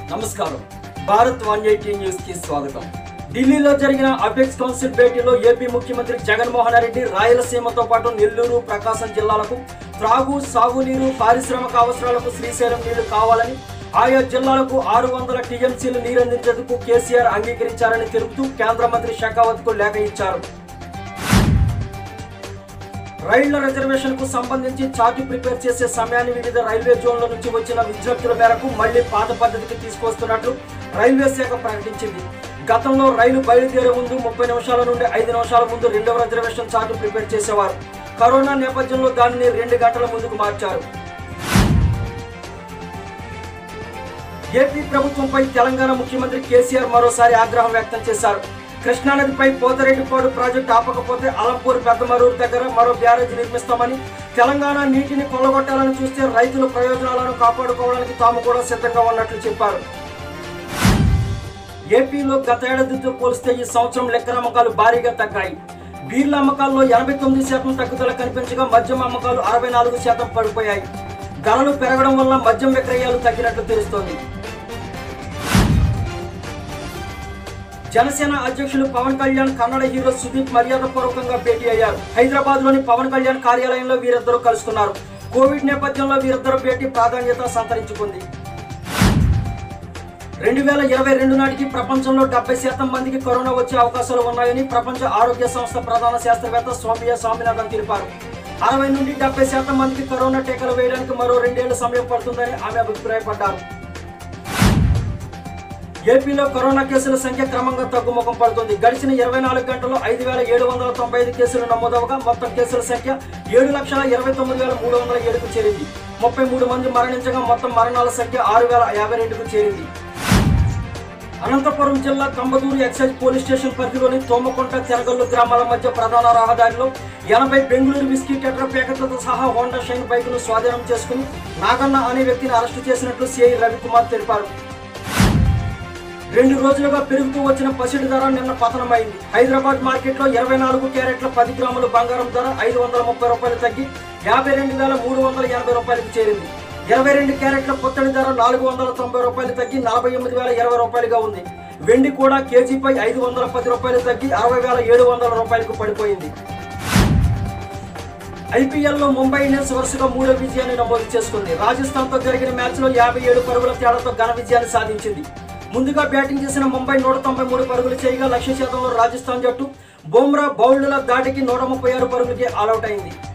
నమస్కారం Bharat one eighty news కి స్వాగతం ఢిల్లీలో జరిగిన అపెక్స్ కౌన్సిల్ భేటీలో ఏపీ ముఖ్యమంత్రి జగన్మోహన్ రెడ్డి రాయలసీమతో పాటు నెల్లూరు ప్రకాశం జిల్లాలకు త్రాగు సాగునీరు పారిశ్రామిక అవసరాలకు శ్రీశైలం నీళ్లు కావాలని ఆయా జిల్లాలకు ఆరు వందల టీఎంసీలు నీరందించేందుకు కేసీఆర్ అంగీకరించారని తెలుపుతూ కేంద్ర మంత్రి షెకావత్కు లేఖ ఇచ్చారు రైళ్ల రిజర్వేషన్ కు సంబంధించి చార్టు ప్రిపేర్ చేసే సమయాన్ని వివిధ రైల్వే జోన్ల నుంచి వచ్చిన విజ్ఞప్తుల మేరకు మళ్లీ పాత పద్ధతికి తీసుకొస్తున్నట్లు రైల్వే శాఖ ప్రకటించింది గతంలో రైలు బయలుదేరే ముందు ముప్పై నిమిషాల నుండి ఐదు నిమిషాల ముందు రెండవ రిజర్వేషన్ చార్టు ప్రిపేర్ చేసేవారు కరోనా నేపథ్యంలో దానిని రెండు గంటల ముందుకు మార్చారు ఏపీ ప్రభుత్వంపై తెలంగాణ ముఖ్యమంత్రి కేసీఆర్ మరోసారి ఆగ్రహం వ్యక్తం చేశారు కృష్ణానదిపై పోతరెడ్డిపాడు ప్రాజెక్టు ఆపకపోతే అలంపూర్ పెద్దమరూరు దగ్గర మరో బ్యారేజ్ నిర్మిస్తామని తెలంగాణ నీటిని కొల్లగొట్టాలని చూస్తే రైతుల ప్రయోజనాలను కాపాడుకోవడానికి తాము కూడా సిద్ధంగా ఉన్నట్లు చెప్పారు ఏపీలో గత ఏడాదితో పోలిస్తే ఈ సంవత్సరం లెక్కల అమ్మకాలు భారీగా తగ్గాయి బీర్ల అమ్మకాల్లో ఎనభై తొమ్మిది శాతం తగ్గుదల కనిపించగా మద్యం అమ్మకాలు అరవై నాలుగు శాతం పడిపోయాయి ధరలు పెరగడం వల్ల మద్యం విక్రయాలు తగ్గినట్లు తెలుస్తోంది జనసేన అధ్యక్షులు పవన్ కళ్యాణ్ కన్నడ హీరో సుదీప్ మర్యాదపూర్వకంగా భేటీ అయ్యారు హైదరాబాద్ లోని పవన్ కళ్యాణ్ కార్యాలయంలో వీరిద్దరూ కలుసుకున్నారు కోవిడ్ నేపథ్యంలో వీరిద్దరు భేటీ ప్రాధాన్యత సంతరించుకుంది రెండు వేల ఇరవై రెండు నాటికి ప్రపంచంలో డెబ్బై శాతం మందికి కరోనా వచ్చే అవకాశాలు ఉన్నాయని ప్రపంచ ఆరోగ్య సంస్థ ప్రధాన శాస్త్రవేత్త సౌమ్య స్వామినాథన్ తెలిపారు అరవై నుండి డెబ్బై శాతం మందికి కరోనా టీకాలు వేయడానికి మరో రెండేళ్ల సమయం పడుతుందని ఆమె అభిప్రాయపడ్డారు ఏపీలో కరోనా కేసుల సంఖ్య క్రమంగా తగ్గుముఖం పడుతుంది గడిచిన ఇరవై నాలుగు గంటల్లో ఐదు వేల ఏడు వందల తొంభై ఐదు కేసులు నమోదవగా మొత్తం కేసుల సంఖ్య ఏడు లక్షల ఇరవై తొమ్మిది వేల మూడు వందల ఏడుకు చేరింది ముప్పై మూడు మంది మరణించగా మొత్తం మరణాల సంఖ్య ఆరు వేల యాభై రెండుకు చేరింది అనంతపురం జిల్లా కంబదూరు ఎక్సైజ్ పోలీస్ స్టేషన్ పరిధిలోని తోమకొంట తెరగల్లు గ్రామాల మధ్య ప్రధాన రహదారిలో ఎనభై బెంగళూరు విస్కీ టెట్రా ప్యాకెట్లతో సహా హోండా షైన్ బైక్ ను స్వాధీనం చేసుకుని నాగన్న అనే వ్యక్తిని అరెస్టు చేసినట్లు సిఐ రవికుమార్ తెలిపారు రెండు రోజులుగా పెరుగుతూ వచ్చిన పసిడి ధర నిన్న పతనమైంది హైదరాబాద్ మార్కెట్లో ఇరవై నాలుగు క్యారెట్ల పది గ్రాముల బంగారం ధర ఐదు వందల ముప్పై రూపాయలు తగ్గి యాభై రెండు వేల మూడు వందల ఎనభై రూపాయలకు చేరింది ఇరవై రెండు క్యారెట్ల పొత్తడి ధర నాలుగు వందల తొంభై రూపాయలు తగ్గి నలభై ఎనిమిది వేల ఇరవై రూపాయలుగా ఉంది వెండి కూడా కేజీపై ఐదు వందల పది రూపాయలు తగ్గి అరవై వేల ఏడు వందల రూపాయలకు పడిపోయింది ఐపీఎల్లో ముంబై ఇండియన్స్ వరుసగా మూడో విజయాన్ని నమోదు చేసుకుంది రాజస్థాన్ తో జరిగిన మ్యాచ్ లో యాభై ఏడు పరుగుల తేడాతో ఘన విజయాన్ని సాధించింది ముందుగా బ్యాటింగ్ చేసిన ముంబై నూట తొంభై మూడు పరుగులు చేయగా లక్ష్య శాతంలో రాజస్థాన్ జట్టు బుమ్రా బౌల్డ్ల దాటికి నూట ముప్పై ఆరు పరుగులకి ఆల్అౌట్ అయింది